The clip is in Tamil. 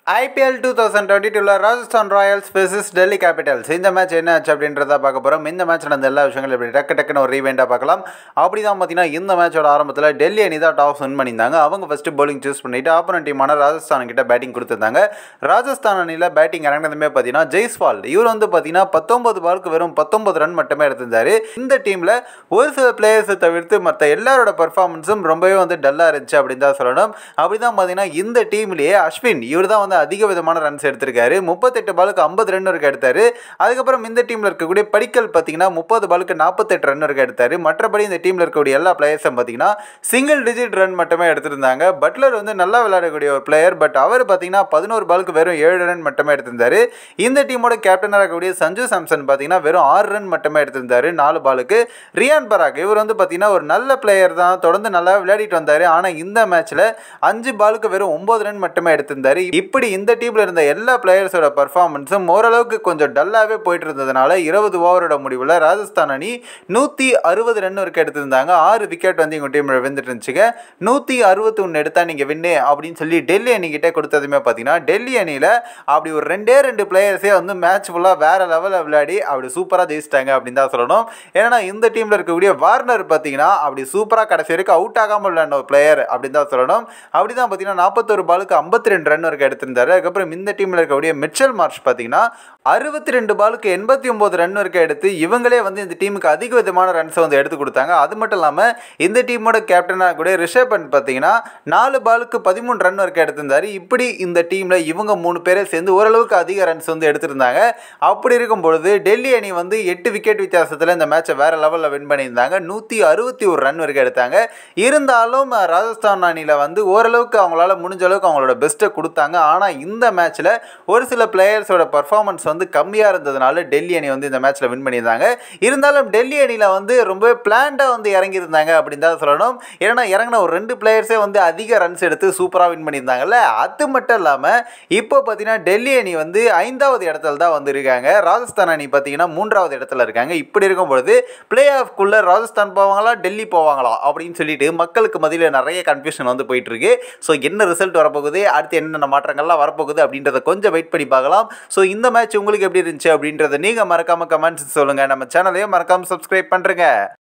ஐபிஎல் டூ தௌசண்ட் டுவெண்ட்டி டூவில் Rajasthan Royals versus Delhi Capitals இந்த மேட்ச் என்ன ஆச்சு அப்படின்றத பார்க்க போகிறோம் இந்த மேட்ச் நடந்த எல்லா விஷயங்களும் இப்படி டக்கு டக்குன்னு ஒரு ரீவெண்டாக பார்க்கலாம் அப்படி தான் பார்த்தீங்கன்னா இந்த மேட்சோட ஆரம்பத்தில் டெல்லி அணி தான் டாஸ் வின் பண்ணியிருந்தாங்க அவங்க ஃபஸ்ட்டு bowling சூஸ் பண்ணிட்டு ஆப்போனன்ட் டீமான ராஜஸ்தான் கிட்ட பேட்டிங் கொடுத்துருந்தாங்க ராஜஸ்தான் அணியில் பேட்டிங் இறங்கினதுமே பார்த்தீங்கன்னா ஜெய்ஸ்வால் இவர் வந்து பார்த்தீங்கன்னா பத்தொன்பது பாலுக்கு வெறும் பத்தொன்பது ரன் மட்டுமே எடுத்திருந்தாரு இந்த டீமில் ஒரு சில பிளேயர்ஸை தவிர்த்து மற்ற எல்லாரோட பர்ஃபார்மன்ஸும் ரொம்பவே வந்து டல்லாக இருந்துச்சு அப்படின்னு தான் சொல்லணும் அப்படி தான் பார்த்தீங்கன்னா இந்த டீம்லேயே அஸ்வின் இவர் தான் வந்து அதிக விதமான ரன்ஸ் எடுத்திருக்காரு முப்பத்தெட்டு பாலுக்கு ஐம்பது ரன் வரைக்கும் எடுத்தார் அதுக்கப்புறம் இந்த டீமில் இருக்கக்கூடிய படிக்கல் பார்த்தீங்கன்னா முப்பது பாலுக்கு நாற்பத்தெட்டு ரன் வரைக்கும் எடுத்தார் மற்றபடி இந்த டீமில் இருக்கக்கூடிய எல்லா பிளேயர்ஸும் பார்த்தீங்கன்னா சிங்கிள் டிஜிட் ரன் மட்டுமே எடுத்திருந்தாங்க பட்லர் வந்து நல்லா விளையாடக்கூடிய ஒரு பிளேயர் பட் அவர் பார்த்தீங்கன்னா பதினோரு பாலுக்கு வெறும் ஏழு ரன் மட்டுமே எடுத்திருந்தாரு இந்த டீமோட கேப்டனாக இருக்கக்கூடிய சஞ்சு சாம்சன் பார்த்தீங்கன்னா வெறும் ஆறு ரன் மட்டுமே எடுத்திருந்தாரு நாலு பாலுக்கு ரியான் பராக் இவர் வந்து பார்த்தீங்கன்னா ஒரு நல்ல பிளேயர் தான் தொடர்ந்து நல்லா விளையாடிட்டு வந்தார் ஆனால் இந்த மேட்ச்சில் அஞ்சு பாலுக்கு வெறும் ஒம்பது ரன் மட்டுமே எடுத்திருந்தாரு இப்படி இந்த டீமில் இருந்த எல்லா பிளேயர்ஸோட பர்ஃபார்மன்ஸும் ஓரளவுக்கு கொஞ்சம் டல்லாகவே போயிட்டு இருந்ததுனால இருபது ஓவரோட முடிவில் ராஜஸ்தான் அணி நூற்றி அறுபது ரன் வரைக்கும் எடுத்திருந்தாங்க ஆறு விக்கெட் வந்து எங்கள் டீமில் விழுந்துட்டு இருந்துச்சுங்க நூற்றி அறுபத்தி ஒன்று எடுத்தால் நீங்கள் வின்னு அப்படின்னு சொல்லி டெல்லி அணிக்கிட்டே கொடுத்ததுமே பார்த்தீங்கன்னா டெல்லி அணியில் அப்படி ஒரு ரெண்டே ரெண்டு பிளேயர்ஸே வந்து மேட்ச் ஃபுல்லாக வேறு லெவலில் விளையாடி அப்படி சூப்பராக ஜெயிச்சிட்டாங்க அப்படின்னு தான் சொல்லணும் ஏன்னா இந்த டீமில் இருக்கக்கூடிய வார்னர் பார்த்தீங்கன்னா அப்படி சூப்பராக கடைசி வரைக்கும் அவுட் ஆகாமல் விளையாண்ட ஒரு பிளேயர் அப்படின்னு தான் சொல்லணும் அப்படி தான் பார்த்தீங்கன்னா நாற்பத்தொரு பாலுக்கு ஐம்பத்தி ரெண்டு ரன் வரைக்கும் எடுத்திருந்தாரு அதுக்கப்புறம் இந்த டீமில் இருக்கக்கூடிய மிச்சல் மார்ச் பார்த்தீங்கன்னா அறுபத்தி ரெண்டு பாலுக்கு எண்பத்தி ஒம்பது ரன் வரைக்கும் எடுத்து இவங்களே வந்து இந்த டீமுக்கு அதிக விதமான ரன்ஸை வந்து எடுத்து கொடுத்தாங்க அது மட்டும் இல்லாமல் இந்த டீமோட கேப்டனாக கூட ரிஷப் பண்ட் பார்த்தீங்கன்னா நாலு பாலுக்கு பதிமூணு ரன் வரைக்கும் எடுத்திருந்தாரு இப்படி இந்த டீமில் இவங்க மூணு பேரே சேர்ந்து ஓரளவுக்கு அதிக ரன்ஸ் வந்து எடுத்திருந்தாங்க அப்படி இருக்கும் பொழுது டெல்லி அணி வந்து எட்டு விக்கெட் வித்தியாசத்தில் இந்த மேட்சை வேறு லெவலில் வின் பண்ணியிருந்தாங்க நூற்றி அறுபத்தி ஒரு ரன் வரைக்கும் எடுத்தாங்க இருந்தாலும் ராஜஸ்தான் அணியில் வந்து ஓரளவுக்கு அவங்களால முடிஞ்ச அளவுக்கு அவங்களோட பெஸ்ட்டை கொடுத்தாங்க ஆனால் இந்த மேட்ச்சில் ஒரு சில பிளேயர்ஸோட பர்ஃபார்மன்ஸ் வந்து கம்மியாக இருந்ததுனால டெல்லி அணி வந்து இந்த மேட்ச்சில் வின் பண்ணியிருந்தாங்க இருந்தாலும் டெல்லி அணியில் வந்து ரொம்ப பிளான்டாக வந்து இறங்கியிருந்தாங்க அப்படின்னு தான் சொல்லணும் ஏன்னா இறங்கின ஒரு ரெண்டு பிளேயர்ஸே வந்து அதிக ரன்ஸ் எடுத்து சூப்பராக வின் பண்ணியிருந்தாங்கல்ல அது மட்டும் இல்லாமல் இப்போ பார்த்தீங்கன்னா டெல்லி அணி வந்து ஐந்தாவது இடத்துல தான் வந்து இருக்காங்க ராஜஸ்தான் அணி பார்த்தீங்கன்னா மூன்றாவது இடத்துல இருக்காங்க இப்படி இருக்கும் பொழுது பிளே ஆஃப்குள்ளே ராஜஸ்தான் போவாங்களா டெல்லி போவாங்களா அப்படின்னு சொல்லிட்டு மக்களுக்கு மத்தியில் நிறைய கன்ஃபியூஷன் வந்து போயிட்டு இருக்கு ஸோ என்ன ரிசல்ட் வரப்போகுது அடுத்து என்னென்ன மாற்றங்கள்லாம் வரப்போகுது அப்படின்றத கொஞ்சம் வெயிட் பண்ணி பார்க்கலாம் ஸோ இந்த மேட்ச் உங்களுக்கு எப்படி இருந்துச்சு அப்படின்றத நீங்கள் மறக்காமல் கமெண்ட்ஸ் சொல்லுங்கள் நம்ம சேனலையும் மறக்காமல் சப்ஸ்கிரைப் பண்ணுறேங்க